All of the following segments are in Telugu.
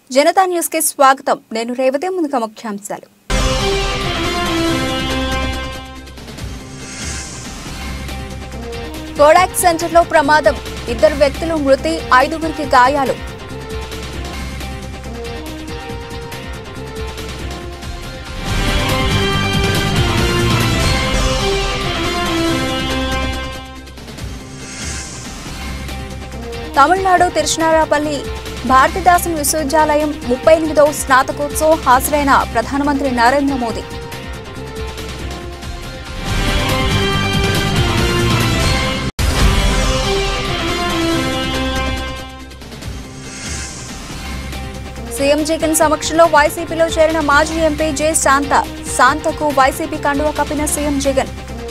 జనతా న్యూస్ కి స్వాగతం నేను రేవతి ముందుగా ముఖ్యాంశాలు కోడాక్ సెంటర్లో ప్రమాదం ఇద్దరు వ్యక్తులు మృతి ఐదుగురికి గాయాలు తమిళనాడు తిరుచినారపల్లి భారతీదాసన్ విశ్వవిద్యాలయం ముప్పై ఎనిమిదవ స్నాతకోత్సవం హాజరైన ప్రధానమంత్రి నరేంద్ర మోదీ సీఎం జగన్ సమక్షంలో వైసీపీలో చేరిన మాజీ ఎంపీ జె శాంత శాంతకు వైసీపీ కండువ కప్పిన సీఎం జగన్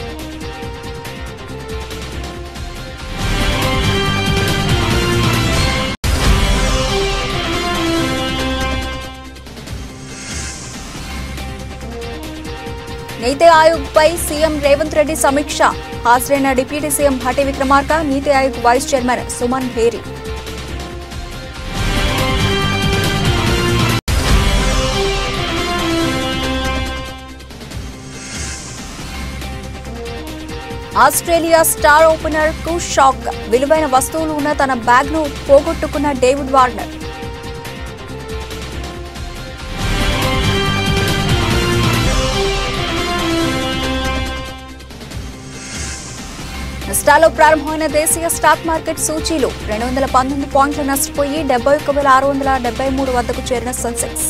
నీతి ఆయోగ్ పై సీఎం రేవంత్ రెడ్డి సమీక్ష హాజరైన డిప్యూటీ సీఎం భట్టి విక్రమార్క నీతి ఆయోగ్ వైస్ చైర్మన్ సుమన్ హేరి ఆస్ట్రేలియా స్టార్ ఓపెనర్ కు షాక్ విలువైన వస్తువులు ఉన్న తన బ్యాగ్ ను పోగొట్టుకున్న డేవిడ్ వార్నర్ నష్టాల్లో ప్రారంభమైన దేశీయ స్టాక్ మార్కెట్ సూచీలు రెండు వందల పంతొమ్మిది పాయింట్లు నష్టపోయి డెబ్బై ఒక్క వేల ఆరు వందల డెబ్బై మూడు వద్దకు చేరిన సెన్సెక్స్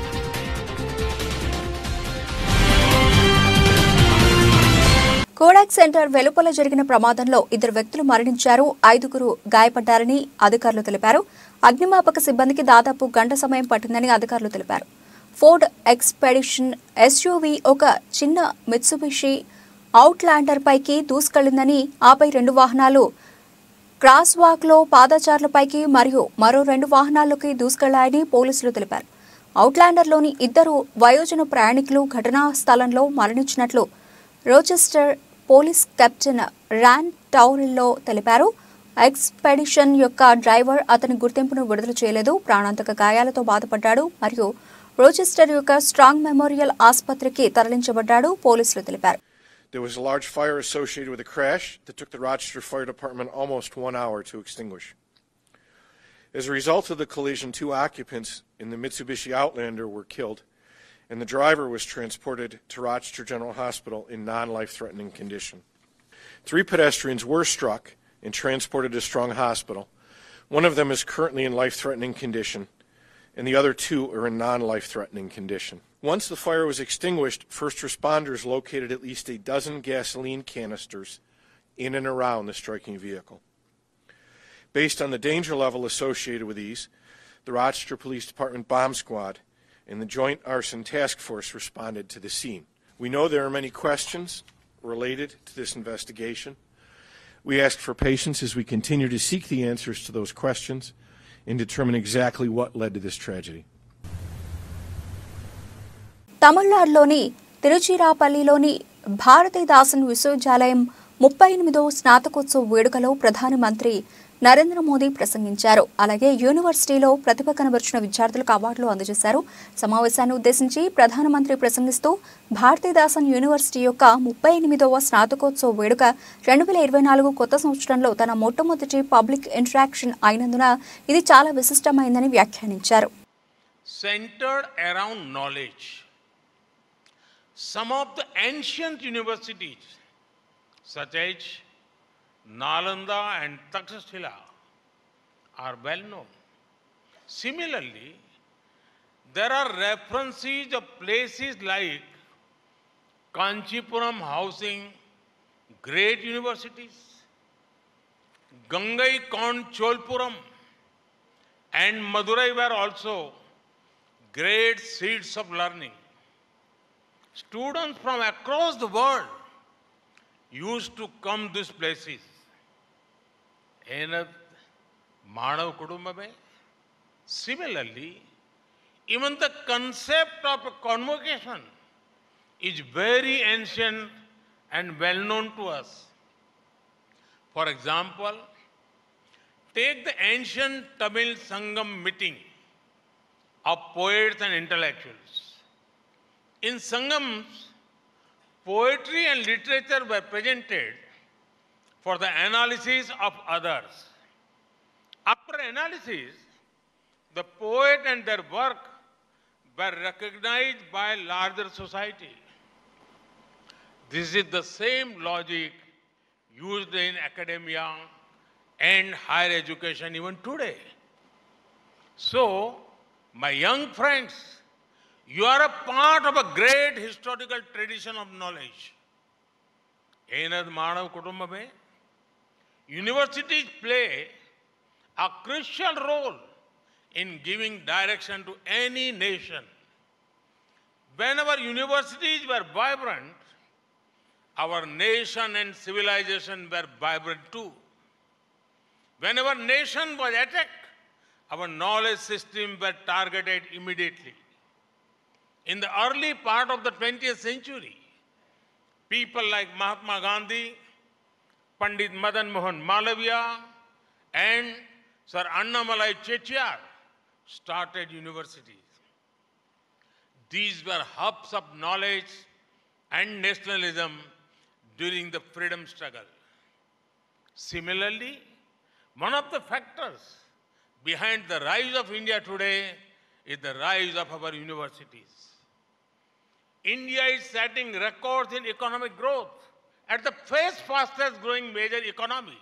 కోడాక్ సెంటర్ వెలుపల జరిగిన ప్రమాదంలో ఇద్దరు వ్యక్తులు మరణించారు ఐదుగురు గాయపడ్డారని అధికారులు తెలిపారు అగ్నిమాపక సిబ్బందికి దాదాపు గంట సమయం పట్టిందని అధికారులు తెలిపారు ఫోర్డ్ ఎక్స్పెడిషన్ ఎస్యూవీ ఒక చిన్న మిత్సుబిషి అవుట్లాండర్ పైకి దూసుకెళ్లిందని ఆపై రెండు వాహనాలు క్రాస్ వాక్లో పాదచారులపైకి మరియు మరో రెండు వాహనాల్లోకి దూసుకెళ్లాయని పోలీసులు తెలిపారు అవుట్లాండర్లోని ఇద్దరు వయోజన ప్రయాణికులు ఘటనా స్థలంలో మరణించినట్లు Rochester police captain Ron Taurillo తెలిపారు ఎక్స్పెడిషన్ యొక్క డ్రైవర్ అతని గుర్తింపును విడుదల చేయలేదు ప్రాణాంతక గాయాలతో బాధపడ్డాడు మరియు రోచెస్టర్ యొక్క స్ట్రాంగ్ మెమోరియల్ ఆసుపత్రికి తరలించబడ్డాడు పోలీసులు తెలిపారు There was a large fire associated with the crash that took the Rochester Fire Department almost one hour to extinguish. As a result of the collision, two occupants in the Mitsubishi Outlander were killed, and the driver was transported to Rochester General Hospital in non life threatening condition. Three pedestrians were struck and transported to Strong Hospital. One of them is currently in life threatening condition, and the other two are in non life threatening condition. Once the fire was extinguished, first responders located at least a dozen gasoline canisters in and around the striking vehicle. Based on the danger level associated with these, the Rochester Police Department Bomb Squad and the Joint Arson Task Force responded to the scene. We know there are many questions related to this investigation. We ask for patience as we continue to seek the answers to those questions and determine exactly what led to this tragedy. తమిళనాడులోని తిరుచిరాపల్లిలోని భారతీదాసన్ విశ్వవిద్యాలయం ముప్పై ఎనిమిదో స్నాతకోత్సవ వేడుకలో ప్రధాని మంత్రి నరేంద్ర మోదీ ప్రసంగించారు అలాగే యూనివర్సిటీలో ప్రతిభ కనబరిచిన విద్యార్థులకు అవార్డులు అందజేశారు సమావేశాన్ని ఉద్దేశించి ప్రధానమంత్రి ప్రసంగిస్తూ భారతీదాసన్ యూనివర్సిటీ యొక్క ముప్పై ఎనిమిదవ స్నాతకోత్సవ వేడుక రెండు వేల ఇరవై నాలుగు కొత్త సంవత్సరంలో తన మొట్టమొదటి పబ్లిక్ ఇంటరాక్షన్ అయినందున ఇది చాలా విశిష్టమైందని వ్యాఖ్యానించారు centered around knowledge. Some of the ancient universities, such as Nalanda and Takshashila, are well known. Similarly, there are references of places like Kanchipuram housing great universities, Gangai Kond Cholpuram, and Madurai were also great seeds of learning. Students from across the world used to come these places. ಏನದು ಮಾನವ ಕುಟುಂಬವೇ Similarly, even the concept of a convocation is very ancient and well known to us. For example, take the ancient Tamil Sangam meeting of poets and intellectuals. In Sangams, poetry and literature were presented for the analysis of others. After analysis, the poet and their work were recognized by larger society. This is the same logic used in academia and higher education even today. So, my young friends, you are a part of a great historical tradition of knowledge. ಏನದು ಮಾನವ ಕುಟುಂಬವೇ universities play a crucial role in giving direction to any nation. Whenever universities were vibrant, our nation and civilization were vibrant too. Whenever nation was attacked, our knowledge system were targeted immediately. In the early part of the 20th century, people like Mahatma Gandhi, Pandit Madan Mohan Malaviya, and Sir Annamalai Chettiar started universities. These were hubs of knowledge and nationalism during the freedom struggle. Similarly, one of the factors behind the rise of India today is the rise of our universities. India is setting records in economic growth at the fifth fastest growing major economy.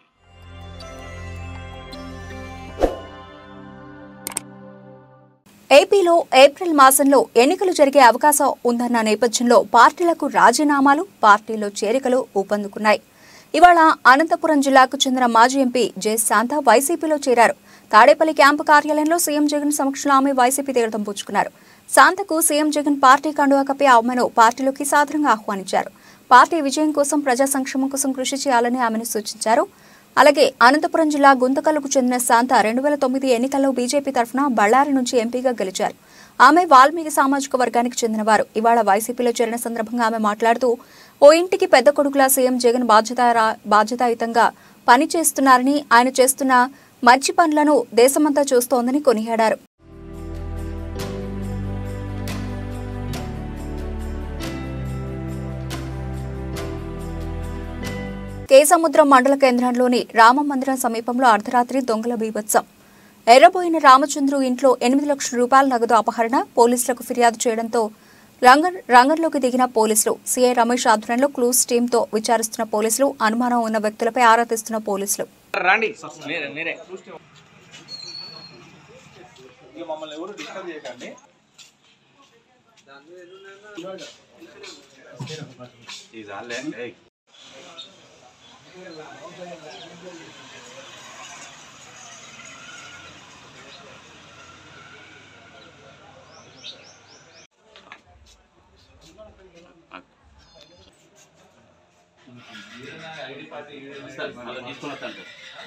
ఏపీలో ఏప్రిల్ మాసంలో ఎన్నికలు జరిగే అవకాశం ఉందన్న నేపథ్యంలో పార్టీలకు రాజీనామాలు పార్టీలో చేరికలు ఊపందుకున్నాయి ఇవాళ అనంతపురం జిల్లాకు చెందిన మాజీ ఎంపీ జె శాంత వైసీపీలో చేరారు తాడేపల్లి క్యాంపు కార్యాలయంలో సీఎం జగన్ సమక్షంలో ఆమె వైసీపీ తీర్థం పుచ్చుకున్నారు శాంతకు సీఎం జగన్ పార్టీ కండువా కప్పి ఆమెను పార్టీలోకి సాదరంగా ఆహ్వానించారు పార్టీ విజయం కోసం ప్రజా సంక్షేమం కోసం కృషి చేయాలని ఆమెను సూచించారు అలాగే అనంతపురం జిల్లా గుంతకల్లుకు చెందిన శాంత రెండు వేల తొమ్మిది ఎన్నికల్లో బీజేపీ తరఫున బళ్ళారి నుంచి ఎంపీగా గెలిచారు ఆమె వాల్మీకి సామాజిక వర్గానికి చెందినవారు ఇవాళ వైసీపీలో చేరిన సందర్భంగా ఆమె మాట్లాడుతూ ఓ ఇంటికి పెద్ద కొడుకులా సీఎం జగన్ బాధ్యత బాధ్యతాయుతంగా పనిచేస్తున్నారని ఆయన చేస్తున్న మంచి పనులను దేశమంతా చూస్తోందని కొనియాడారు కేసముద్రం మండల కేంద్రంలోని రామ మందిరం సమీపంలో అర్ధరాత్రి దొంగల బీభత్సం ఎర్రబోయిన రామచంద్రు ఇంట్లో ఎనిమిది లక్షల రూపాయల నగదు అపహరణ పోలీసులకు ఫిర్యాదు చేయడంతో రంగం రంగంలోకి దిగిన పోలీసులు సీఐ రమేష్ ఆధ్వర్యంలో క్లూస్ టీంతో విచారిస్తున్న పోలీసులు అనుమానం ఉన్న వ్యక్తులపై ఆరా తీస్తున్న పోలీసులు రండి మీరే మీరే ఇక మమ్మల్ని ఎవరు డిస్టర్బ్ చేయకండి ఇది చాలే ఏయ్. అలా తీసుకుని వస్తాను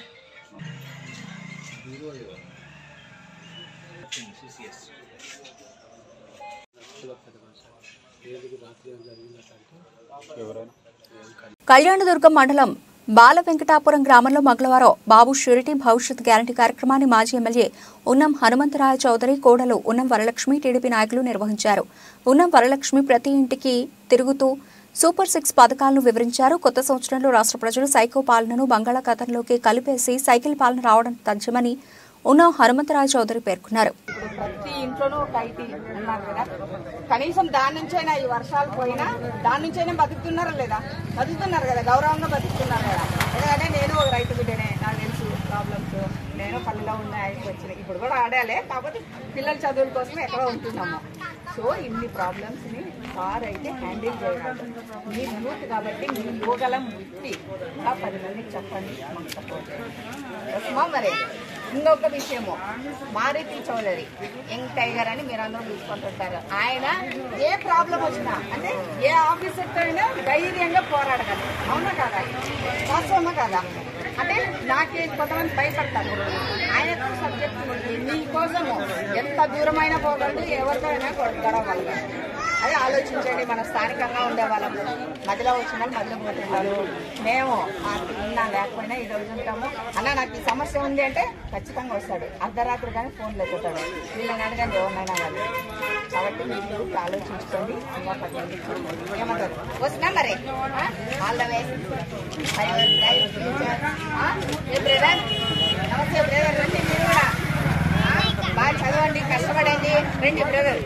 కళ్యాణదుర్గం మండలం బాల వెంకటాపురం గ్రామంలో మంగళవారం బాబు షూరిటీ భవిష్యత్ గ్యారంటీ కార్యక్రమాన్ని మాజీ ఎమ్మెల్యే ఉన్నం హనుమంతరాయ చౌదరి కోడలు ఉన్నం వరలక్ష్మి టీడీపీ నాయకులు నిర్వహించారు ఉన్నం వరలక్ష్మి ప్రతి ఇంటికి తిరుగుతూ సూపర్ సిక్స్ పథకాలను వివరించారు కొత్త సంవత్సరంలో రాష్ట్ర ప్రజలు సైకో పాలనను బంగాళాఖాతంలోకి కలిపేసి సైకిల్ పాలన రావడం తథ్యమని ఉన్నం హనుమంతరాయ చౌదరి పేర్కొన్నారు ప్రతి ఇంట్లోనూ ఒక ఐటీ ఉన్నారు కదా కనీసం దాని నుంచైనా ఈ వర్షాలు పోయినా దాని నుంచైనా బతుకుతున్నారా లేదా బతుకుతున్నారు కదా గౌరవంగా బతుకుతున్నారు కదా ఎందుకంటే నేను ఒక రైతు బిడ్డనే నాకు తెలుసు ప్రాబ్లమ్స్ నేను పల్లెలో ఉన్న ఆయనకి వచ్చినాయి ఇప్పుడు కూడా ఆడాలే కాకపోతే పిల్లల చదువుల కోసం ఎక్కడో ఉంటున్నాము సో ఇన్ని ప్రాబ్లమ్స్ ని సార్ అయితే హ్యాండిల్ చేయగలరు మీ యూత్ కాబట్టి మీ యువగలం విప్పి ఇంకా పది మందికి చెప్పండి మాకు సపోర్ట్ వస్తుమా మరి ఇంకొక విషయము మారుతి చౌదరి యంగ్ టైగర్ అని మీరు అందరూ తీసుకుంటుంటారు ఆయన ఏ ప్రాబ్లం వచ్చినా అంటే ఏ ఆఫీసర్తో అయినా ధైర్యంగా పోరాడగలరు అవునా కదా వాస్తవమా కదా అంటే నాకే కొంతమంది భయపడతారు ఆయన సబ్జెక్ట్ నీ కోసము ఎంత దూరమైనా పోగలడు ఎవరితో అయినా గొడవగలరు అదే ఆలోచించండి మన స్థానికంగా ఉండే వాళ్ళం మధ్యలో వచ్చిన వాళ్ళు మధ్యలో పోతున్నారు మేము మాకు ఉన్నా లేకపోయినా ఈ రోజు ఉంటాము అన్న నాకు ఈ సమస్య ఉంది అంటే ఖచ్చితంగా వస్తాడు అర్ధరాత్రి కానీ ఫోన్ లేకపోతాడు వీళ్ళని అడగండి ఎవరినైనా కానీ కాబట్టి మీరు ఇప్పుడు ఆలోచించుకోండి ఇంకా పది మంది చూడండి. ఏమంటారు వస్తున్నా మరి ఆల్ ద వే బ్రదర్ నమస్తే బ్రదర్ రండి మీరు కూడా ఆ, బాగా చదవండి కష్టపడండి రండి బ్రదర్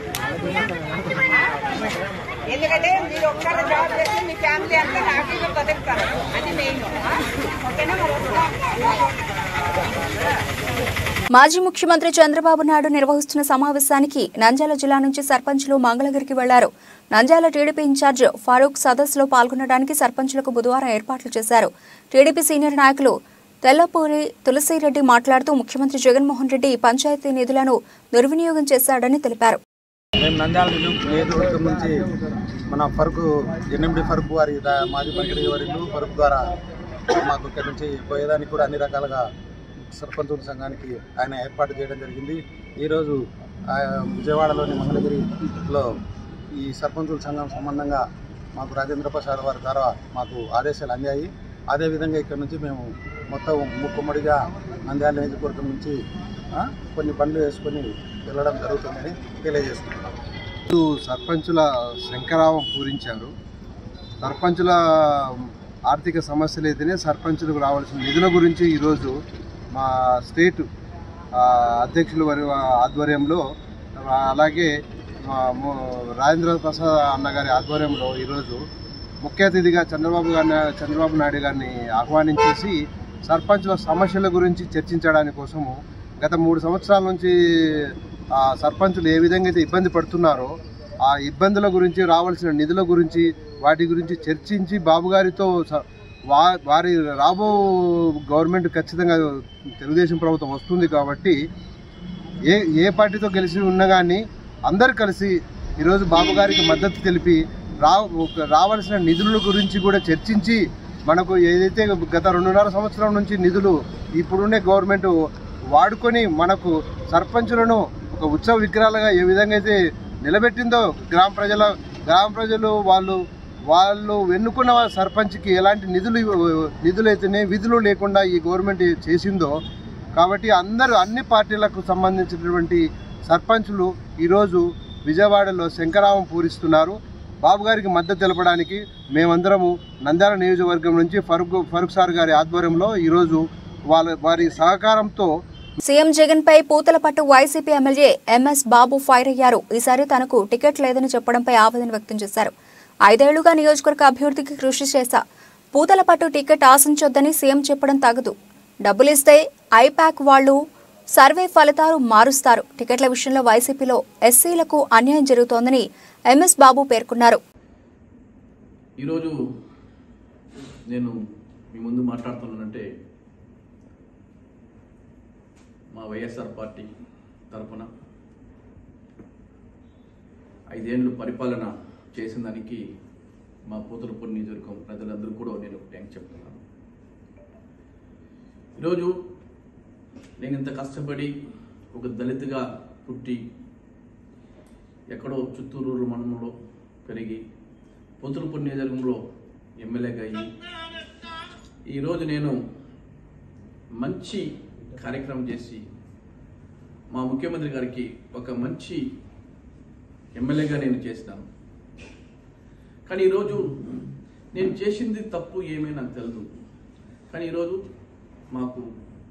ఎందుకంటే మీరు ఒక్కరు జాబ్ చేస్తే మీ ఫ్యామిలీ అంతా హ్యాపీగా బతుకుతారు అది మెయిన్ ఓకేనా మరి వస్తాం మాజీ ముఖ్యమంత్రి చంద్రబాబు నాయుడు నిర్వహిస్తున్న సమావేశానికి నంద్యాల జిల్లా నుంచి సర్పంచ్లు మంగళగిరికి వెళ్లారు నంద్యాల టీడీపీ ఇన్ఛార్జ్ ఫారూక్ సదస్సులో పాల్గొనడానికి సర్పంచ్లకు బుధవారం ఏర్పాట్లు చేశారు టీడీపీ సీనియర్ నాయకులు తెల్లపూరి తులసిరెడ్డి మాట్లాడుతూ ముఖ్యమంత్రి జగన్మోహన్ రెడ్డి పంచాయతీ నిధులను దుర్వినియోగం చేశాడని తెలిపారు మేము నంద్యాల నియోజక- నియోజకవర్గం నుంచి మన ఫరుకు ఎన్ఎండి ఫరుకు వారి దా- మాజీ మంత్రి వర్యులు ఫరుకు ద్వారా మాకు ఇక్కడ నుంచి పోయేదానికి కూడా అన్ని రకాలుగా సర్పంచుల సంఘానికి ఆయన ఏర్పాటు చేయడం జరిగింది ఈరోజు ఆ, విజయవాడలోని మంగళగిరిలో ఈ సర్పంచుల సంఘం సంబంధంగా మాకు రాజేంద్ర ప్రసాద్ వారి ద్వారా మాకు ఆదేశాలు అందాయి అదేవిధంగా ఇక్కడ నుంచి మేము మొత్తం ముక్కుమ్మడిగా నంద్యాల నియోజకవర్గం నుంచి ఆ, కొన్ని బండ్లు వేసుకొని వెళ్ళడం జరుగుతుందని తెలియజేస్తున్నాం ముందు సర్పంచుల శంకరావం పూరించారు సర్పంచుల ఆర్థిక సమస్యలు అయితేనే సర్పంచులకు రావాల్సిన నిధుల గురించి ఈరోజు మా స్టేట్ ఆ, అధ్యక్షుల వారి ఆధ్వర్యంలో ఆ, అలాగే మా ము- రాజేంద్ర ప్రసాద్ అన్నగారి ఆధ్వర్యంలో ఈరోజు ముఖ్య అతిథిగా చంద్రబాబు గారిని చంద్రబాబు నాయుడు గారిని ఆహ్వానించేసి సర్పంచుల సమస్యల గురించి చర్చించడానికి కోసము గత మూడు సంవత్సరాల నుంచి ఆ సర్పంచులు ఏ విధంగా అయితే ఇబ్బంది పడుతున్నారో ఆ ఇబ్బందుల గురించి రావాల్సిన నిధుల గురించి వాటి గురించి చర్చించి బాబు గారితో స- వా వారి రాబో గవర్నమెంట్ ఖచ్చితంగా తెలుగుదేశం ప్రభుత్వం వస్తుంది కాబట్టి ఏ ఏ పార్టీతో కలిసి ఉన్నా కానీ అందరు కలిసి ఈరోజు బాబు గారికి మద్దతు తెలిపి రా ఒక- రావాల్సిన నిధుల గురించి కూడా చర్చించి మనకు ఏదైతే గత రెండున్నర సంవత్సరం నుంచి నిధులు ఇప్పుడున్నే గవర్నమెంట్ వాడుకొని మనకు సర్పంచులను ఒక ఉత్సవ విగ్రహాలుగా ఏ విధంగా అయితే నిలబెట్టిందో గ్రామ ప్రజల గ్రామ ప్రజలు వాళ్ళు వాళ్ళు ఎన్నుకున్న సర్పంచ్కి ఎలాంటి నిధులు ఇవ్వ- నిధులు అయితేనే విధులు లేకుండా ఈ గవర్నమెంట్ చేసిందో కాబట్టి అందరూ అన్ని పార్టీలకు సంబంధించినటువంటి సర్పంచులు ఈరోజు విజయవాడలో శంకరావం పూరిస్తున్నారు బాబు గారికి మద్దతు తెలపడానికి మేమందరము నంద్యాల నియోజకవర్గం నుంచి ఫరూక్ ఫరూక్ సార్ గారి ఆధ్వర్యంలో ఈరోజు వాళ్ళ వారి సహకారంతో సీఎం జగన్ పై Puthalapattu YCP MLA MS Babu fire అయ్యారు ఈసారి తనకు టికెట్ లేదని చెప్పడంపై ఆవేదన వ్యక్తం చేశారు ఐదేళ్లుగా నియోజకవర్గ అభివృద్ధికి కృషి చేశా పూతలపట్టు టికెట్ ఆశించొద్దని సీఎం చెప్పడం తగదు డబ్బులిస్తే ఐపాక్ వాళ్ళు సర్వే ఫలితాలు మారుస్తారు టికెట్ల విషయంలో వైసీపీలో ఎస్సీలకు అన్యాయం జరుగుతోందని ఎంఎస్ బాబు పేర్కొన్నారు ఈరోజు నేను మీ ముందు మాట్లాడుతున్నానంటే మా వైఎస్ఆర్ పార్టీ తరఫున ఐదేళ్లు పరిపాలన చేసిన దానికి మా పూతలపూడి నియోజకవర్గం ప్రజలందరూ కూడా నేను థ్యాంక్స్ చెప్తున్నాను ఈరోజు నేను ఇంత కష్టపడి ఒక దళితుగా పుట్టి ఎక్కడో చిత్తూరు మండలంలో పెరిగి పొత్తులపూడి నియోజకవర్గంలో ఎమ్మెల్యేగా అయ్యి ఈరోజు నేను మంచి కార్యక్రమం చేసి మా ముఖ్యమంత్రి గారికి ఒక మంచి ఎమ్మెల్యేగా నేను చేసినాను కానీ ఈరోజు నేను చేసింది తప్పు ఏమీ నాకు తెలియదు కానీ ఈరోజు మాకు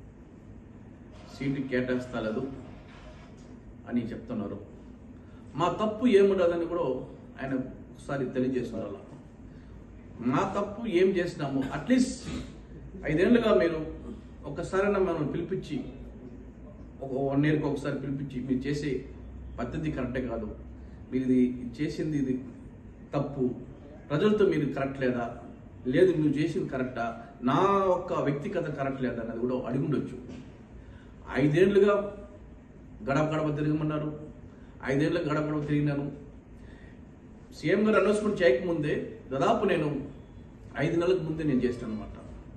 సీటు కేటాయిస్తలేదు అని చెప్తున్నారు మా తప్పు ఏముండదని కూడా ఆయన ఒకసారి తెలియజేస్తున్నారు మా తప్పు ఏం చేసినాము అట్లీస్ట్ ఐదేళ్లుగా మీరు ఒకసారైనా మనం పిలిపించి ఒక వన్ ఇయర్కి ఒకసారి పిలిపించి మీరు చేసే పద్ధతి కరెక్టే కాదు మీరు ఇది చేసింది ఇది తప్పు ప్రజలతో మీరు కరెక్ట్ లేదా లేదు నువ్వు చేసింది కరెక్టా నా ఒక్క వ్యక్తిగత కరెక్ట్ లేదా అన్నది కూడా అడుగుండొచ్చు ఐదేళ్లుగా గడప గడప తిరగమన్నారు ఐదేళ్ళు గడప గడప తిరిగినాను సీఎం గారు అనౌన్స్మెంట్ చేయకముందే దాదాపు నేను ఐదు నెలలకు ముందే నేను చేస్తాను అనమాట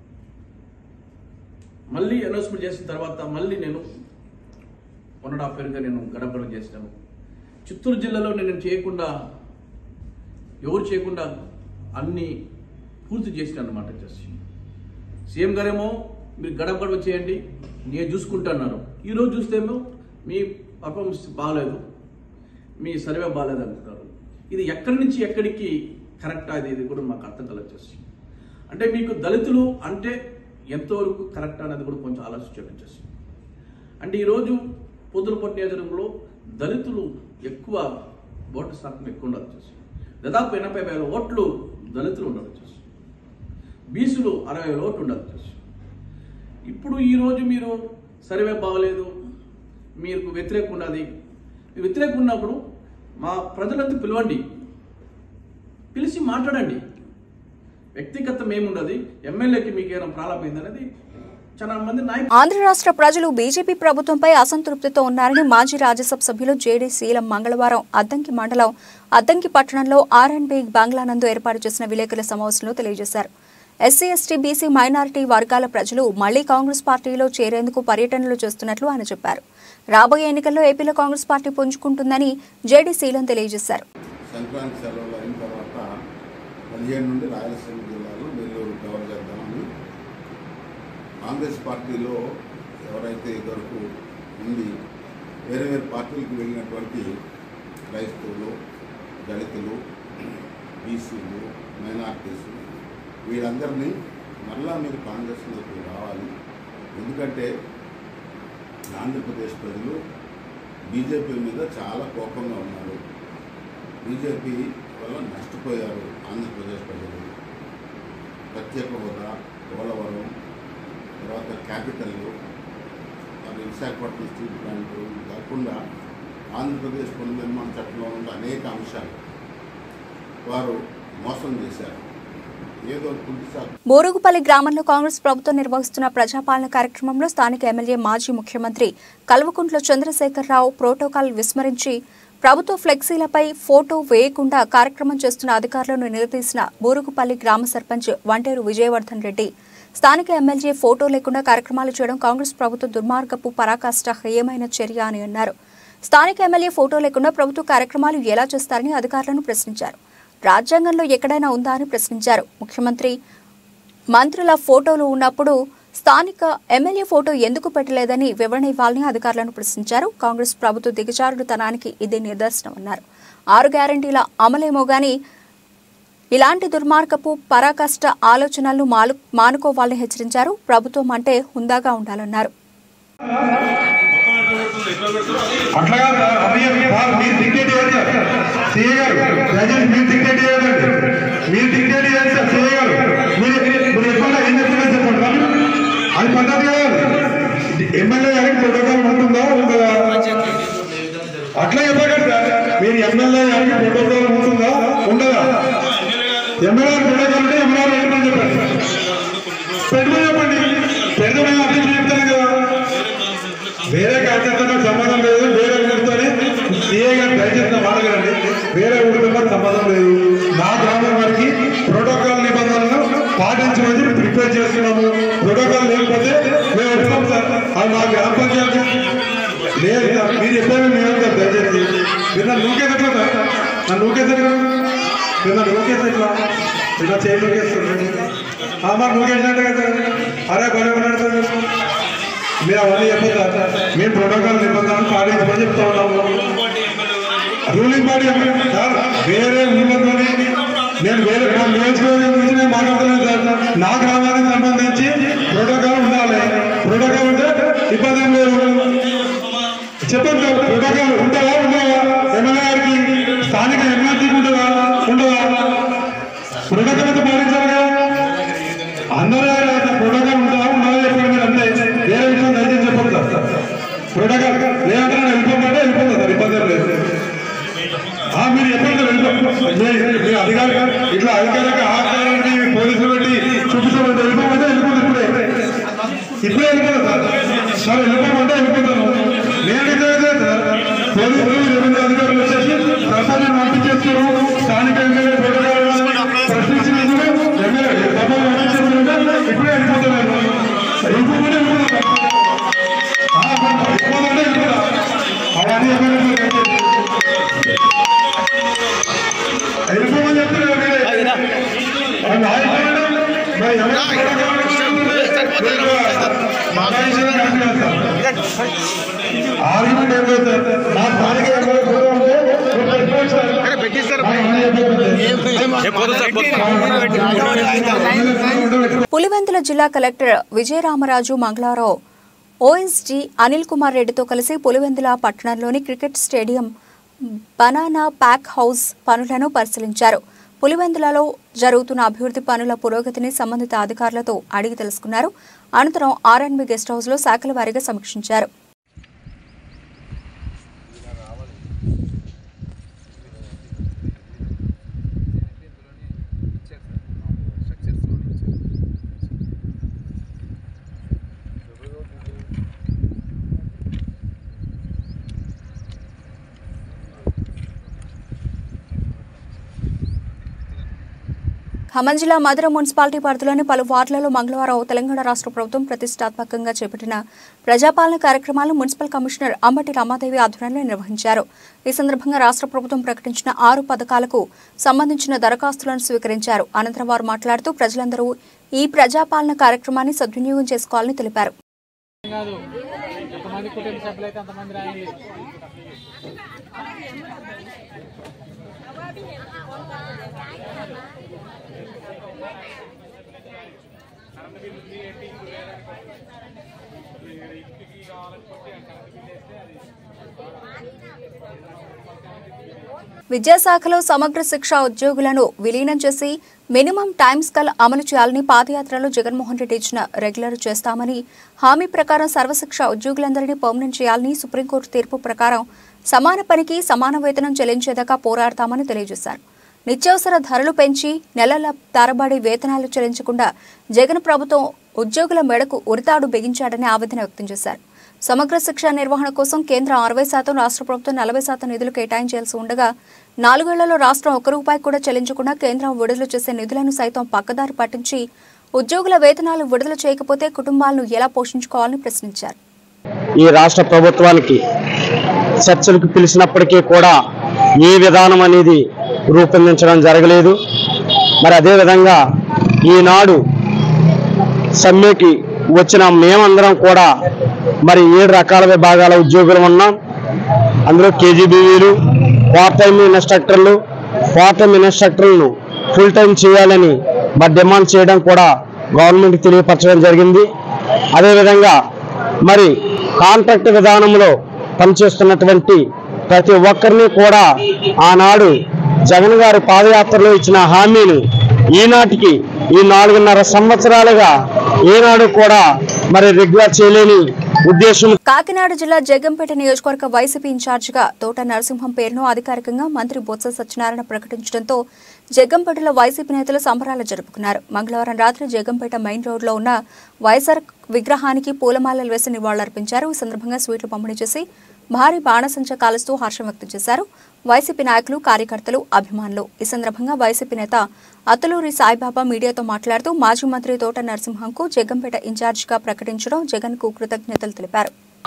మళ్ళీ అనౌన్స్మెంట్ చేసిన తర్వాత మళ్ళీ నేను వన్ అండ్ హాఫ్ ఇయర్గా నేను గడపడం చేసినాను చిత్తూరు జిల్లాలో నేను చేయకుండా ఎవరు చేయకుండా అన్ని పూర్తి చేసిన అనమాట చేసి సీఎం గారేమో మీరు గడప గడప చేయండి నేను చూసుకుంటున్నారు ఈరోజు చూస్తేమో మీ పర్ఫార్మెన్స్ బాగాలేదు మీ సర్వే బాగాలేదు అంటున్నారు ఇది ఎక్కడి నుంచి ఎక్కడికి కరెక్ట్ అది ఇది కూడా మాకు అర్థం కలగచ్చేసి అంటే మీకు దళితులు అంటే ఎంతవరకు కరెక్ట్ అనేది కూడా కొంచెం ఆలోచన చూపించేసి అంటే ఈరోజు పొద్దులపట్టు నియోజకవర్గంలో దళితులు ఎక్కువ ఓటు శాతం ఎక్కువ ఉండాలి వచ్చేసి దాదాపు ఎనభై వేల ఓట్లు దళితులు ఉండాలి వచ్చేసి బీసీలు అరవై వేల ఓట్లు ఉండాలి వచ్చేసి ఇప్పుడు ఈరోజు మీరు సర్వే బాగలేదు మీకు వ్యతిరేకం ఉన్నది మీ వ్యతిరేకం ఉన్నప్పుడు మా ప్రజలంతా పిలవండి పిలిచి మాట్లాడండి వ్యక్తిగతం ఏముండదు ఎమ్మెల్యేకి మీకు ఏమైనా ప్రాబ్లం అయిందనేది చాలా మంది నాయకులు ఆంధ్ర రాష్ట్ర ప్రజలు బీజేపీ ప్రభుత్వంపై అసంతృప్తితో ఉన్నారని మాజీ రాజ్యసభ సభ్యులు జేడీ శీలం మంగళవారం అద్దంకి మండలం అద్దంకి పట్టణంలో ఆర్ఎండ్బి బంగ్లా నందు ఏర్పాటు చేసిన విలేకరుల సమావేశంలో తెలియజేశారు ఎస్సీ ఎస్టీ బీసీ మైనారిటీ వర్గాల ప్రజలు మళ్లీ కాంగ్రెస్ పార్టీలో చేరేందుకు పర్యటనలు చేస్తున్నట్లు ఆయన చెప్పారు రాబోయే ఎన్నికల్లో ఏపీలో కాంగ్రెస్ పార్టీ పుంజుకుంటుందని జేడీ శీలం తెలియజేశారు సంక్రాంతి సెలవులు అయిన తర్వాత పదిహేను నుండి రాయలసీమ జిల్లాలో నెల్లూరు కవర్ చేద్దామని కాంగ్రెస్ పార్టీలో ఎవరైతే ఇదివరకు ఉండి వేరే వేరే పార్టీలకు వెళ్ళినటువంటి క్రైస్తవులు దళితులు బీసీలు మైనార్టీస్ వీళ్ళందరినీ మరలా మీరు కాంగ్రెస్లోకి రావాలి ఎందుకంటే ఆంధ్రప్రదేశ్ ప్రజలు బీజేపీ మీద చాలా కోపంగా ఉన్నారు బీజేపీ వల్ల నష్టపోయారు ఆంధ్రప్రదేశ్ ప్రజలు ప్రత్యేక హోదా పోలవరం తర్వాత క్యాపిటల్ మరి విశాఖపట్నం స్టీల్ ప్లాంట్ ఇవి కాకుండా ఆంధ్రప్రదేశ్ పునర్నిర్మాణ చట్టంలో ఉన్న అనేక అంశాలు వారు మోసం చేశారు ఏదో పులిసా బోరుగుపల్లి గ్రామంలో కాంగ్రెస్ ప్రభుత్వం నిర్వహిస్తున్న ప్రజాపాలన కార్యక్రమంలో స్థానిక ఎమ్మెల్యే మాజీ ముఖ్యమంత్రి కల్వకుంట్ల చంద్రశేఖరరావు ప్రోటోకాల్ విస్మరించి ప్రభుత్వ ఫ్లెక్సీలపై ఫోటో వేయకుండా కార్యక్రమం చేస్తున్న అధికారులను నిలదీసిన బోరుగుపల్లి గ్రామ సర్పంచ్ వంటేరు విజయవర్ధన్ రెడ్డి స్థానిక ఎమ్మెల్యే ఫోటో లేకుండా కార్యక్రమాలు చేయడం కాంగ్రెస్ ప్రభుత్వ దుర్మార్గపు పరాకాష్ట హేయమైన చర్య అని అన్నారు స్థానిక ఎమ్మెల్యే ఫోటో లేకుండా ప్రభుత్వ కార్యక్రమాలు ఎలా చేస్తారని అధికారులను ప్రశ్నించారు రాజ్యాంగంలో ఎక్కడైనా ఉందా అని ప్రశ్నించారు ముఖ్యమంత్రి మంత్రుల ఫోటోలు ఉన్నప్పుడు స్థానిక ఎమ్మెల్యే ఫోటో ఎందుకు పెట్టలేదని వివరణ ఇవ్వాలని అధికారులను ప్రశ్నించారు కాంగ్రెస్ ప్రభుత్వ దిగజారుడుతనానికి ఇది నిదర్శనమన్నారు ఆరు గ్యారంటీల అమలేమో గాని ఇలాంటి దుర్మార్గపు పరాకష్ట ఆలోచనలను మాలు మానుకోవాలని హెచ్చరించారు ప్రభుత్వం అంటే హుందాగా ఉండాలన్నారు అట్లాగా అన్నయ్య సార్ మీరు డిక్టేట్ చేయాలి సార్ సీఏ గారు ప్రజెంట్ మీరు డిక్టేట్ చేయాలండి మీరు డిక్టేట్ చేయాలి సార్ సీఏ గారు మీరు మీరు ఎప్పుడు ఏం చెప్తున్నారు చెప్పండి వాళ్ళు. అది పద్ధతి కాదు ఎమ్మెల్యే గారికి ప్రోటోకాల్ ఉంటుందా ఉండదా అట్లా చెప్పకండి సార్ మీరు ఎమ్మెల్యే గారికి ప్రోటోకాల్ ఉంటుందా ఉండదా ఎమ్మెల్యే ప్రోటోకాల్ ఉంటే ఎమ్మెల్యే పెట్టమని చెప్పండి పెట్టుమని చెప్పండి పెడితే మేము అర్థం చెప్తాను కదా వేరే కార్యకర్తలకు సంబంధం లేదు వేరే ఊరితోనే సీఏ గారు దయచేసి మాట్లాడండి వేరే ఊరితో మాకు సంబంధం లేదు నా గ్రామం వారికి ప్రోటోకాల్ నిబంధనలను పాటించమని ప్రిపేర్ చేస్తున్నాము ప్రోటోకాల్ లేకపోతే మేము వస్తాం సార్ అది మా గ్రామ పంచాయతీ లేదు సార్ మీరు చెప్పేది మేము సార్ దయచేసి మీరు నన్ను నూకేది ఎట్లా సార్ నన్ను నూకేది ఎట్లా మీరు నన్ను నూకేది ఎట్లా ఇలా చేయి నూకేస్తుంది మరి నూకేసినట్టు కదా అరే భలే ఉన్నాడు సార్ మీరు అవన్నీ చెప్పొద్దు మేము ప్రోటోకాల్ నిబంధనలు పాటించమని చెప్తా ఉన్నాము రూలింగ్ బాడీ సార్ వేరే ఊళ్ళతోని నేను వేరే నా నియోజకవర్గం గురించి నేను మాట్లాడుతున్నాను సార్ నా గ్రామానికి సంబంధించి ప్రోటోకాల్ ఉండాలి ప్రోటోకాల్ ఉంటే ఇబ్బంది ఏం లేదు చెప్పండి సార్ ప్రోటోకాల్ ఉంటుందా ఉండవా ఎమ్మెల్యే గారికి స్థానిక ఎమ్మెల్సీకి ఉంటుందా ఉండవా ప్రోటోకాల్ అయితే పాటించాలి కదా అందరూ ప్రోటోకాల్ ఉంటుందా ఉండదా చెప్పండి మీరు అంతే వేరే విషయం దయచేసి చెప్పండి సార్ ప్రోటోకాల్ లేదంటే నేను వెళ్ళిపోమంటే వెళ్ళిపోతా సార్ ఇబ్బంది ఏం లేదు ఆ, మీరు చెప్పండి సార్ వెళ్ళిపో మీ- మీ అధికారి ఇట్లా అధికారిక ఆధారాన్ని పోలీసులు పెట్టి చూపించమంటే వెళ్ళిపోమంటే వెళ్ళిపోతుంది ఇప్పుడే ఇప్పుడే వెళ్ళిపోతా సార్ సార్ వెళ్ళిపోమంటే వెళ్ళిపోతాను నేను ఇదే సార్ పోలీసులు రెవెన్యూ అధికారులు వచ్చేసి ప్రసాదం పంపించేస్తారు స్థానిక ఎమ్మెల్యే ప్రోటోకాల్ ప్రశ్నించినందుకు ఎమ్మెల్యే సభలు పంపించేస్తుంటే ఇప్పుడే వెళ్ళిపోతున్నాను వెళ్ళిపోమంటే వెళ్ళిపోతా ఆ, వెళ్ళిపోమంటే వెళ్ళిపోతా అవన్నీ ఎమ్మెల్యే వెళ్ళిపోమని చెప్తే పులివెందుల జిల్లా కలెక్టర్ విజయరామరాజు మంగళవారం ఓఎస్డీ అనిల్ కుమార్ రెడ్డితో కలిసి పులివెందుల పట్టణంలోని cricket stadium banana pack house పనులను పరిశీలించారు పులివెందులలో జరుగుతున్న అభివృద్ధి పనుల పురోగతిని సంబంధిత అధికారులతో అడిగి తెలుసుకున్నారు అనంతరం ఆర్ఎన్బి గెస్ట్ హౌస్లో శాఖల వారీగా సమీక్షించారు ఖమ్మం జిల్లా మధుర మున్సిపాలిటీ పరిధిలోని పలు వార్డులలో మంగళవారం తెలంగాణ రాష్ట్ర ప్రభుత్వం ప్రతిష్టాత్మకంగా చేపట్టిన ప్రజాపాలన కార్యక్రమాలను మున్సిపల్ కమిషనర్ అంబటి రమాదేవి ఆధ్వర్యంలో నిర్వహించారు ఈ సందర్భంగా రాష్ట్ర ప్రభుత్వం ప్రకటించిన ఆరు పథకాలకు సంబంధించిన దరఖాస్తులను స్వీకరించారు అనంతరం వారు మాట్లాడుతూ ప్రజలందరూ ఈ ప్రజాపాలన కార్యక్రమాన్ని సద్వినియోగం చేసుకోవాలని తెలిపారు కాదు ఎంతమంది కుటుంబ సభ్యులు అయితే అంతమంది రాయండి విద్యాశాఖలో సమగ్ర శిక్ష ఉద్యోగులను విలీనం చేసి మినిమం టైం స్కల్ అమలు చేయాలని పాదయాత్రలో జగన్మోహన్ రెడ్డి ఇచ్చిన రెగ్యులర్ చేస్తామని హామీ ప్రకారం సర్వశిక్ష ఉద్యోగులందరినీ పర్మనెంట్ చేయాలని సుప్రీంకోర్టు తీర్పు ప్రకారం సమాన పనికి సమాన వేతనం చెల్లించేదాకా పోరాడతామని తెలియజేశారు నిత్యావసర ధరలు పెంచి నెలల తరబడి వేతనాలు చెల్లించకుండా జగన్ ప్రభుత్వం ఉద్యోగుల మెడకు ఉరితాడు బిగించాడని ఆవేదన వ్యక్తం చేశారు సమగ్ర శిక్ష నిర్వహణ కోసం కేంద్రం అరవై శాతం రాష్ట్ర ప్రభుత్వం నలభై శాతం నిధులు కేటాయించాల్సి ఉండగా నాలుగేళ్లలో రాష్ట్రం ఒక్క రూపాయి కూడా చెల్లించకుండా కేంద్రం విడుదల చేసే నిధులను సైతం పక్కదారి పట్టించి ఉద్యోగుల వేతనాలు విడుదల చేయకపోతే కుటుంబాలను ఎలా పోషించుకోవాలని ప్రశ్నించారు ఈ రాష్ట్ర ప్రభుత్వానికి చర్చలకు పిలిచినప్పటికీ కూడా ఏ విధానం అనేది రూపొందించడం జరగలేదు మరి అదేవిధంగా ఈనాడు సమ్మెకి వచ్చిన మేమందరం కూడా మరి ఏడు రకాల విభాగాల ఉద్యోగులు ఉన్నాం అందులో కేజీబీవీలు పార్ట్ టైం ఇన్స్ట్రక్టర్లు పార్ట్ టైం ఇన్స్ట్రక్టర్లను ఫుల్ టైం చేయాలని మరి డిమాండ్ చేయడం కూడా గవర్నమెంట్ తెలియపరచడం జరిగింది అదేవిధంగా మరి కాంట్రాక్ట్ విధానంలో పనిచేస్తున్నటువంటి ప్రతి ఒక్కరిని కూడా ఆనాడు జగన్ గారి పాదయాత్రలో ఇచ్చిన హామీలు ఈనాటికి ఈ నాలుగున్నర సంవత్సరాలుగా ఏనాడు కూడా మరి రెగ్యులర్ చేయలేని ఉద్దేశం కాకినాడ జిల్లా జగ్గంపేట నియోజకవర్గ వైసీపీ ఇన్ఛార్జిగా తోట నరసింహం పేరును అధికారికంగా మంత్రి బొత్స సత్యనారాయణ ప్రకటించడంతో జగ్గంపేటలో వైసీపీ నేతలు సంబరాలు జరుపుకున్నారు మంగళవారం రాత్రి జగ్గంపేట మెయిన్ రోడ్లో ఉన్న వైఎస్ఆర్ విగ్రహానికి పూలమాలలు వేసి నివాళులర్పించారు ఈ సందర్భంగా స్వీట్లు పంపిణీ చేసి భారీ బాణసంచ కాలుస్తూ హర్షం వ్యక్తం చేశారు వైసీపీ నాయకులు కార్యకర్తలు అభిమానులు ఈ సందర్భంగా వైసీపీ నేత అతులూరి సాయిబాబా మీడియాతో మాట్లాడుతూ మాజీ మంత్రి తోట నరసింహంకు జగ్గంపేట ఇన్ఛార్జిగా ప్రకటించడం జగన్ కు కృతజ్ఞతలు తెలిపారు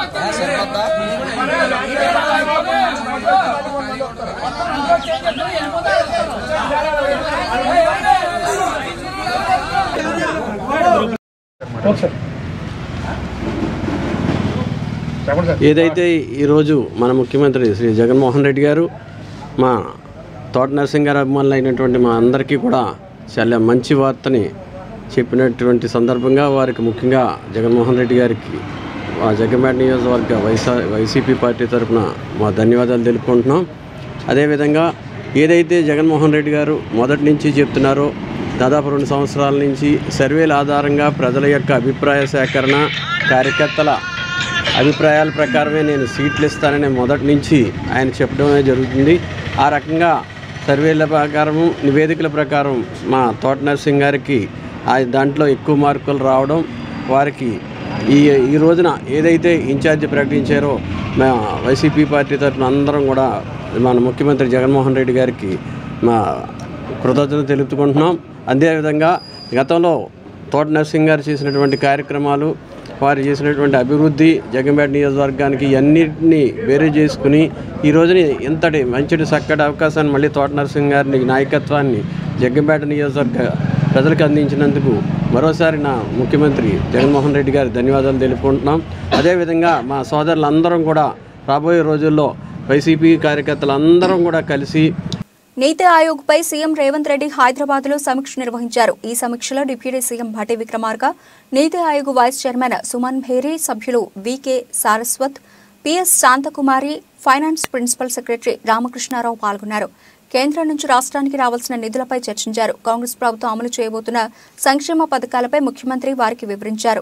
ఏదైతే ఈరోజు మన ముఖ్యమంత్రి శ్రీ జగన్మోహన్ రెడ్డి గారు మా తోట నరసింహ గారు అభిమానులు అయినటువంటి మా అందరికీ కూడా చాలా మంచి వార్తని చెప్పినటువంటి సందర్భంగా వారికి ముఖ్యంగా జగన్మోహన్ రెడ్డి గారికి ఆ జగన్మేట నియోజకవర్గ వైసా వైసీపీ పార్టీ తరఫున మా ధన్యవాదాలు తెలుపుకుంటున్నాం అదేవిధంగా ఏదైతే జగన్మోహన్ రెడ్డి గారు మొదటి నుంచి చెప్తున్నారో దాదాపు రెండు సంవత్సరాల నుంచి సర్వేల ఆధారంగా ప్రజల యొక్క అభిప్రాయ సేకరణ కార్యకర్తల అభిప్రాయాల ప్రకారమే నేను సీట్లు ఇస్తానని మొదటి నుంచి ఆయన చెప్పడమే జరుగుతుంది ఆ రకంగా సర్వేల ప్రకారం నివేదికల ప్రకారం మా తోట నరసింగ్ గారికి ఆ దాంట్లో ఎక్కువ మార్కులు రావడం వారికి ఈ ఈ రోజున ఏదైతే ఇన్ఛార్జి ప్రకటించారో మా వైసీపీ పార్టీ తరఫున అందరం కూడా మన ముఖ్యమంత్రి జగన్మోహన్ రెడ్డి గారికి మా కృతజ్ఞత తెలుపుకుంటున్నాం అదేవిధంగా గతంలో తోట నరసింగ్ గారు చేసినటువంటి కార్యక్రమాలు వారు చేసినటువంటి అభివృద్ధి జగన్పేట నియోజకవర్గానికి అన్నింటినీ వేరే చేసుకుని ఈ రోజుని ఇంతటి మంచి చక్కటి అవకాశాన్ని మళ్ళీ తోట నరసింగ్ గారిని నాయకత్వాన్ని జగ్గంపేట నియోజకవర్గ ప్రజలకు అందించినందుకు మరోసారి నా ముఖ్యమంత్రి జగన్మోహన్ రెడ్డి గారి ధన్యవాదాలు తెలుపుకుంటున్నాం అదేవిధంగా మా సోదరులందరం కూడా రాబోయే రోజుల్లో వైసీపీ కార్యకర్తలందరం కూడా కలిసి నీతి ఆయోగ్ పై సీఎం రేవంత్ రెడ్డి హైదరాబాద్ లో సమీక్ష నిర్వహించారు ఈ సమీక్షలో డిప్యూటీ సీఎం భట్టి విక్రమార్క నీతి ఆయోగ్ వైస్ చైర్మన్ సుమన్ భేరి సభ్యులు VK Saraswat PS Shanthikumari finance principal secretary Ramakrishnarao పాల్గొన్నారు కేంద్రం నుంచి రాష్ట్రానికి రావాల్సిన నిధులపై చర్చించారు కాంగ్రెస్ ప్రభుత్వం అమలు చేయబోతున్న సంక్షేమ పథకాలపై ముఖ్యమంత్రి వారికి వివరించారు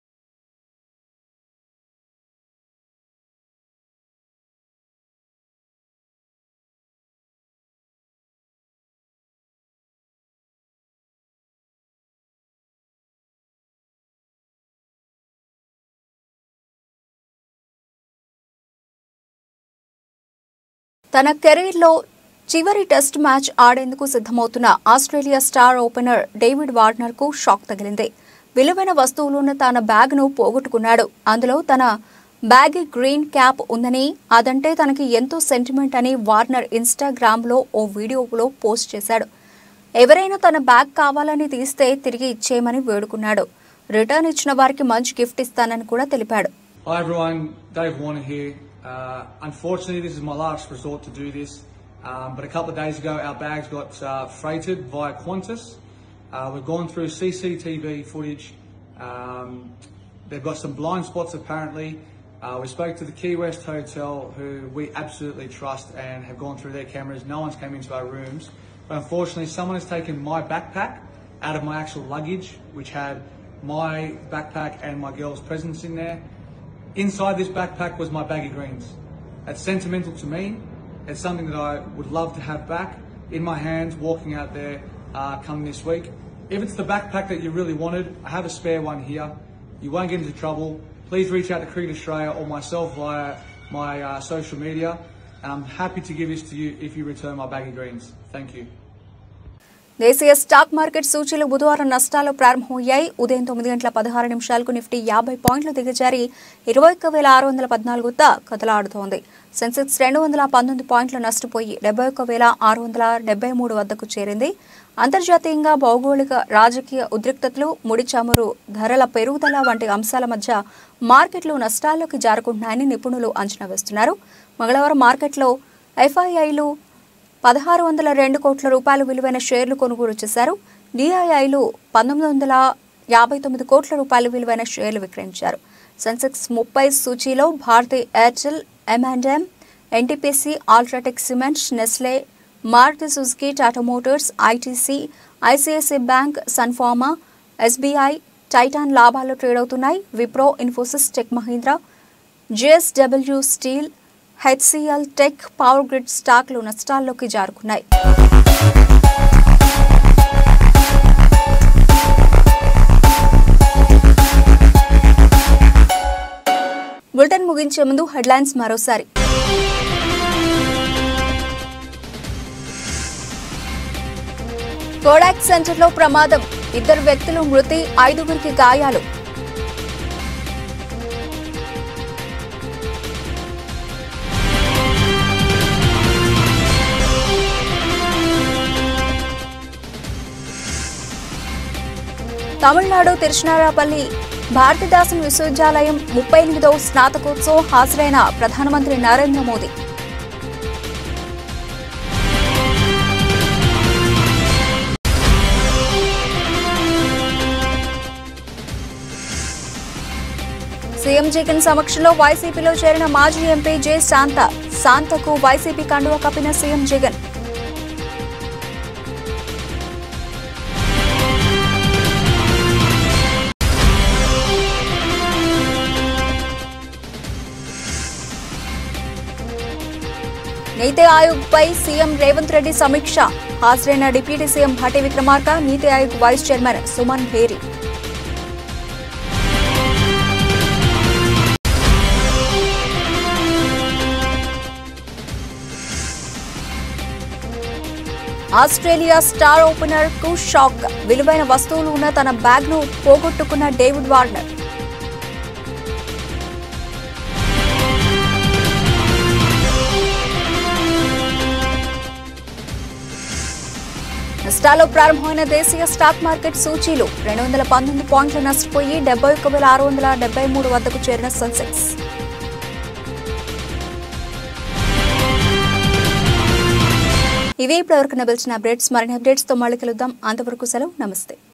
తన కెరీర్లో చివరి టెస్ట్ మ్యాచ్ ఆడేందుకు సిద్ధమవుతున్న Australia star opener David Warner కు షాక్ తగిలింది విలువైన వస్తువులున్న తన బ్యాగ్ ను పోగొట్టుకున్నాడు అందులో తన బ్యాగ్ గ్రీన్ క్యాప్ ఉందని అదంటే తనకి ఎంతో సెంటిమెంట్ అని వార్నర్ ఇన్స్టాగ్రామ్ లో ఓ వీడియోలో పోస్ట్ చేశాడు ఎవరైనా తన బ్యాగ్ కావాలని తీస్తే తిరిగి ఇచ్చేయమని వేడుకున్నాడు రిటర్న్ ఇచ్చిన వారికి మంచి గిఫ్ట్ ఇస్తానని కూడా తెలిపాడు Hi everyone, Dave Warner here. Uh, unfortunately, this is my last resort to do this. Um, but a couple of days ago, our bags got uh, freighted via Qantas. Uh, we've gone through CCTV footage. Um, they've got some blind spots apparently. Uh, we spoke to the Key West Hotel, who we absolutely trust and have gone through their cameras. No one's come into our rooms. But unfortunately, someone has taken my backpack out of my actual luggage, which had my backpack and my girl's presents in there. Inside this backpack was my bag of greens. That's sentimental to me. It's something that I would love to have back in my hands, walking out there uh, come this week. If it's the backpack that you really wanted, I have a spare one here. You won't get into trouble. Please reach out to Cricket Australia or myself via my uh, social media. And I'm happy to give this to you if you return my bag of greens. Thank you. దేశీయ స్టాక్ మార్కెట్ సూచీలు బుధవారం నష్టాలు ప్రారంభమయ్యాయి ఉదయం తొమ్మిది గంటల పదహారు నిమిషాలకు నిఫ్టీ యాభై పాయింట్లు దిగజారి ఇరవై ఒక్క వేల ఆరు వందల పద్నాలుగుతో కదలాడుతోంది సెన్సెక్స్ రెండు వందల పంతొమ్మిది పాయింట్లు నష్టపోయి డెబ్బై ఒక్క వేల ఆరు వందల డెబ్బై మూడు వద్దకు చేరింది అంతర్జాతీయంగా భౌగోళిక రాజకీయ ఉద్రిక్తతలు ముడి చమురు ధరల పెరుగుదల వంటి అంశాల మధ్య మార్కెట్లు నష్టాల్లోకి జారుకుంటున్నాయని నిపుణులు అంచనా వేస్తున్నారు మంగళవారం మార్కెట్లో ఎఫ్ఐఐలు పదహారు వందల రెండు కోట్ల రూపాయల విలువైన షేర్లు కొనుగోలు చేశారు డిఐఐలు పంతొమ్మిది వందల యాభై తొమ్మిది కోట్ల రూపాయల విలువైన షేర్లు విక్రయించారు సెన్సెక్స్ ముప్పై సూచీలో Bharti Airtel M and M NTPC UltraTech cements Nestle Maruti Suzuki Tata motors ITC ICICI bank Sun Pharma SBI Titan లాభాల్లో ట్రేడ్ అవుతున్నాయి Wipro Infosys tech Mahindra JSW steel HCL tech power grid స్టాక్లు నష్టాల్లోకి జారుకున్నాయి బులెటిన్ ముగించే ముందు హెడ్లైన్స్ మరోసారి కోడాక్ సెంటర్లో ప్రమాదం ఇద్దరు వ్యక్తులు మృతి ఐదుగురికి గాయాలు తమిళనాడు తిరుచినారపల్లి భారతిదాసన్ విశ్వవిద్యాలయం ముప్పై ఎనిమిదవ స్నాతకోత్సవం హాజరైన ప్రధానమంత్రి నరేంద్ర మోదీ సీఎం జగన్ సమక్షంలో వైసీపీలో చేరిన మాజీ ఎంపీ జె శాంత శాంతకు వైసీపీ కండువ కప్పిన సీఎం జగన్ నీతి ఆయోగ్ పై సీఎం రేవంత్ రెడ్డి సమీక్ష హాజరైన డిప్యూటీ సీఎం భట్టి విక్రమార్క నీతి Aayog vice chairman Suman Bery Australia star opener కు షాక్ విలువైన వస్తువులు ఉన్న తన బ్యాగ్ ను పోగొట్టుకున్న డేవిడ్ వార్నర్ నష్టాల్లో ప్రారంభమైన దేశీయ స్టాక్ మార్కెట్ సూచీలు రెండు వందల పంతొమ్మిది పాయింట్లు నష్టపోయి డెబ్బై ఒక్క వేల ఆరు వందల డెబ్బై మూడు వద్దకు చేరిన సెన్సెక్స్ ఇవే ఇప్పటివరకు నిలిచిన అప్డేట్స్ మరిన్ని అప్డేట్స్తో మళ్ళీ కలుద్దాం అంతవరకు సెలవు నమస్తే